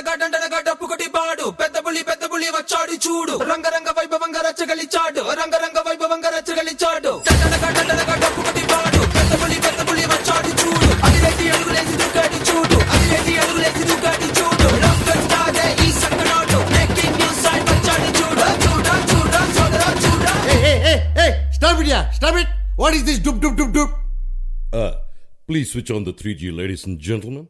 డండనగా డండనగా డప్పు కొట్టి పాడు పెద్ద పులి పెద్ద పులి వచ్చాడు చూడు రంగరంగ వైభవంగా రచ్చగలిచాడు రంగరంగ వైభవంగా రచ్చగలిచాడు డండనగా డండనగా డప్పు కొట్టి పాడు పెద్ద పులి పెద్ద పులి వచ్చాడు చూడు అది రెడ్డి అడుగులేసి దూకాడి చూడు అది రెడ్డి అడుగులేసి దూకాడి చూడు రంగం కాదే ఈ సంకనాడు బ్రేకింగ్ న్యూస్ సైడ్ వచ్చాడు చూడు చూడ చూడ చూడ చూడ Hey, hey, hey, hey! Stop it, yeah! Stop it! What is this doop doop doop doop? Uh, please switch on the 3G, ladies and gentlemen.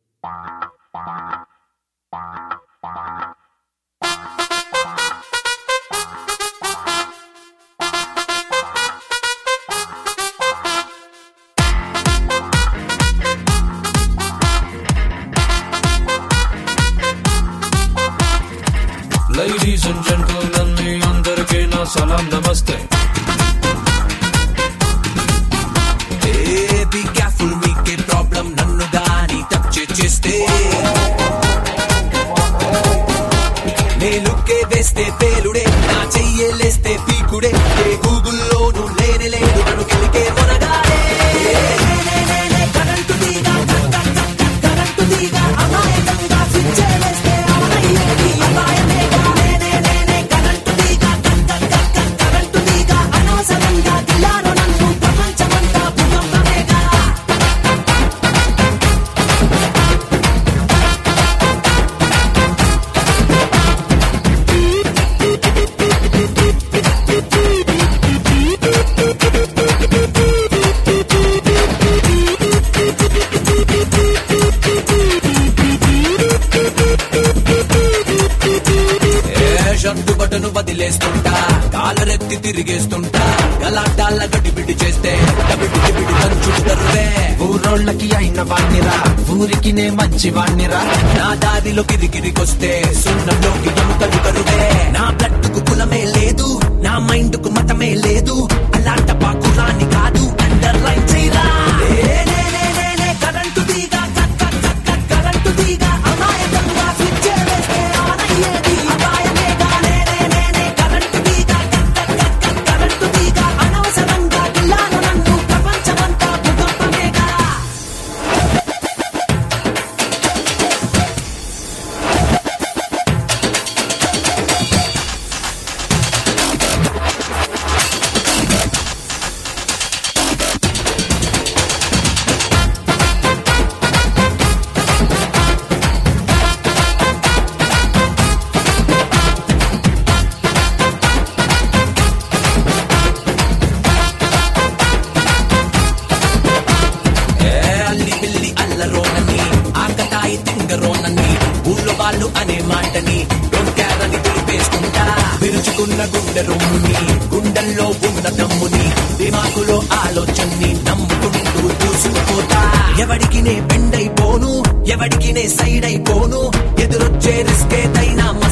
Ladies and gentlemen మీ అందరికీ నా సలాం నమస్తే బీ కేర్ఫుల్ మీకే ప్రాబ్లం నన్ను గాని touch చేస్తే నేలుకే వేస్తే పేలుడే నా చెయ్యేలేస్తే పీకుడే ఏ గూగుల్లోనూ లేనే లేడు నన్ను కెలికే మొనగాడే కరెంటు తీగ కరెంటు తీగ అమాయకంగా స్విచ్ వేస్తే అమరయ్యేది అపాయమేగా నేనే నేనే కరెంటు తీగ కరెంటు తీగ అనవసరంగా గిల్లాను నన్ను ప్రపంచమంతా భూకంపమేగా షర్టు బటను వదిలేస్తుంటా కాలరెత్తి తిరిగేస్తుంటా గలాటాల గడిబిడి చేస్తే డబిడి డిబిడి దంచుతారువే ఊరోళ్ళకి అయిన వాణ్ణిరా ఊరికి నే మంచి వాణ్ణిరా నా దారిలో గిరిగిరికొస్తే సున్నంలోకి ఎముకలు కరువే నా బ్లడ్ కు కులమే లేదు నా మైండ్ కు మతమే లేదు అలాంట పాకురాని కాదు అండర్లైన్ చేయరా కరెంటు తీగ cut cut cut cut current తీగ అమాయకంగా స్విచ్ వేస్తే ఆన్ అయ్యేది అపాయమేగా నేనే నేనే కరెంటు తీగ cut cut cut cut current తీగ అనవసరంగా గిల్లాను నన్ను ప్రపంచమంతా భూకంపమేగా ఏ అల్లి పిల్లి అల్లరోనని ఆకతాయి తింగరోనని ఊళ్ళో వాళ్ళు అనే మాటని డోంట్ కేర్ అని తెలిపేసుకుంటా విరుచుకున్న గుండె రొమ్ముని గుండెల్లో ఉన్న దమ్ముని దిమాకులో ఆలోచనని నమ్ముకుంటూ దూసుకుపోతా ఎవడికి నే బెండ్ అయిపోను ఎవడికి నే సైడ్ అయిపోను ఎదురొచ్చే రిస్క్ ఏదైనా